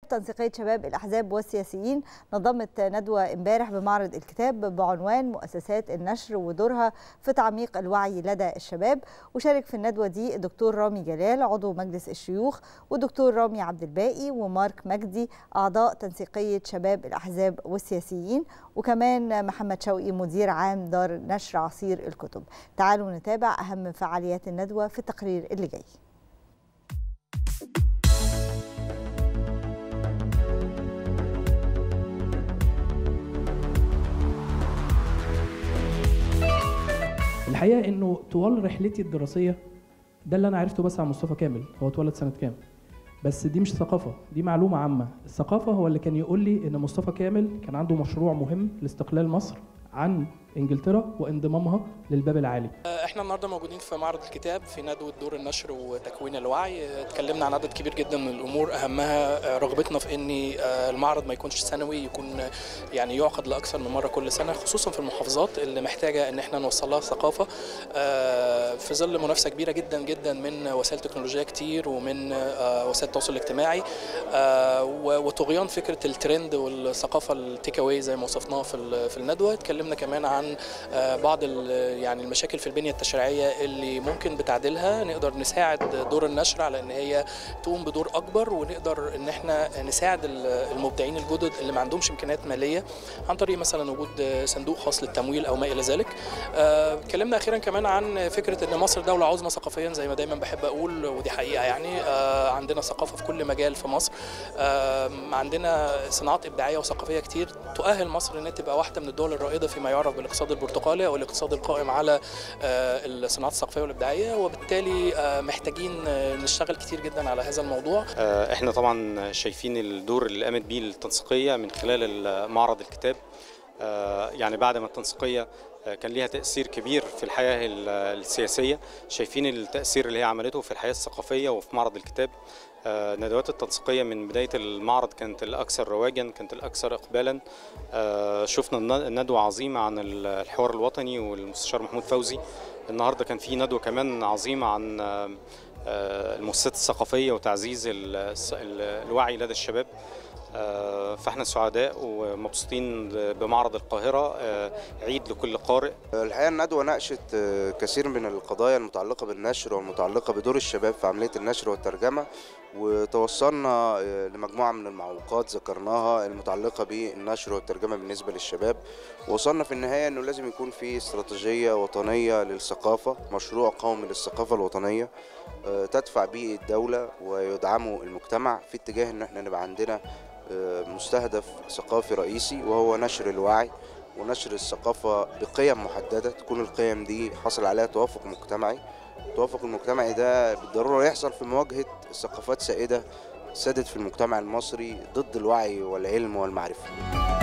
تنسيقية شباب الأحزاب والسياسيين نظمت ندوة امبارح بمعرض الكتاب بعنوان مؤسسات النشر ودورها في تعميق الوعي لدى الشباب وشارك في الندوة دي الدكتور رامي جلال عضو مجلس الشيوخ والدكتور رامي عبد الباقي ومارك مجدي أعضاء تنسيقية شباب الأحزاب والسياسيين وكمان محمد شوقي مدير عام دار نشر عصير الكتب تعالوا نتابع أهم فعاليات الندوة في التقرير اللي جاي الحقيقه انه طوال رحلتي الدراسيه ده اللي انا عرفته بس عن مصطفى كامل هو اتولد سنه كام بس دي مش ثقافه دي معلومه عامه الثقافه هو اللي كان يقول لي ان مصطفى كامل كان عنده مشروع مهم لاستقلال مصر عن انجلترا وانضمامها للباب العالي احنا النهارده موجودين في معرض الكتاب في ندوه دور النشر وتكوين الوعي اتكلمنا عن عدد كبير جدا من الامور اهمها رغبتنا في ان المعرض ما يكونش سنوي يكون يعني يعقد لاكثر من مره كل سنه خصوصا في المحافظات اللي محتاجه ان احنا نوصل لها ثقافه في ظل منافسه كبيره جدا جدا من وسائل تكنولوجيه كتير ومن وسائل التواصل الاجتماعي وطغيان فكره الترند والثقافه التيك اواي زي ما وصفناها في في الندوه اتكلمنا كمان عن بعض يعني المشاكل في البنيه التشريعيه اللي ممكن بتعديلها نقدر نساعد دور النشر على ان هي تقوم بدور اكبر ونقدر ان احنا نساعد المبدعين الجدد اللي ما عندهمش امكانيات ماليه عن طريق مثلا وجود صندوق خاص للتمويل او ما الى ذلك اتكلمنا اخيرا كمان عن فكره ان مصر دوله عظمى ثقافيا زي ما دايما بحب اقول ودي حقيقه يعني عندنا ثقافه في كل مجال في مصر عندنا صناعات ابداعيه وثقافيه كتير تؤهل مصر ان تبقى واحده من الدول الرائده فيما يعرف بالاقتصاد البرتقالي او الاقتصاد القائم على الصناعات الثقافيه والابداعيه وبالتالي محتاجين نشتغل كتير جدا على هذا الموضوع احنا طبعا شايفين الدور اللي قامت بيه التنسيقيه من خلال معرض الكتاب يعني بعد ما التنسيقيه كان ليها تأثير كبير في الحياة السياسية شايفين التأثير اللي هي عملته في الحياة الثقافية وفي معرض الكتاب ندوات التنسيقية من بداية المعرض كانت الأكثر رواجا كانت الأكثر إقبالا شفنا ندوة عظيمة عن الحوار الوطني والمستشار محمود فوزي النهاردة كان في ندوة كمان عظيمة عن المؤسسات الثقافية وتعزيز الوعي لدى الشباب فاحنا سعداء ومبسوطين بمعرض القاهرة عيد لكل قارئ الحقيقة الندوة ناقشت كثير من القضايا المتعلقة بالنشر والمتعلقة بدور الشباب في عملية النشر والترجمة وتوصلنا لمجموعة من المعوقات ذكرناها المتعلقة بالنشر والترجمة بالنسبة للشباب وصلنا في النهاية أنه لازم يكون في استراتيجية وطنية للثقافة مشروع قومي للثقافة الوطنية تدفع به الدولة ويدعمه المجتمع في اتجاه أن احنا نبقى عندنا مستهدف ثقافي رئيسي وهو نشر الوعي ونشر الثقافة بقيم محددة تكون القيم دي حصل عليها توافق مجتمعي التوافق المجتمعي ده بالضرورة يحصل في مواجهة ثقافات سائدة سادت في المجتمع المصري ضد الوعي والعلم والمعرفة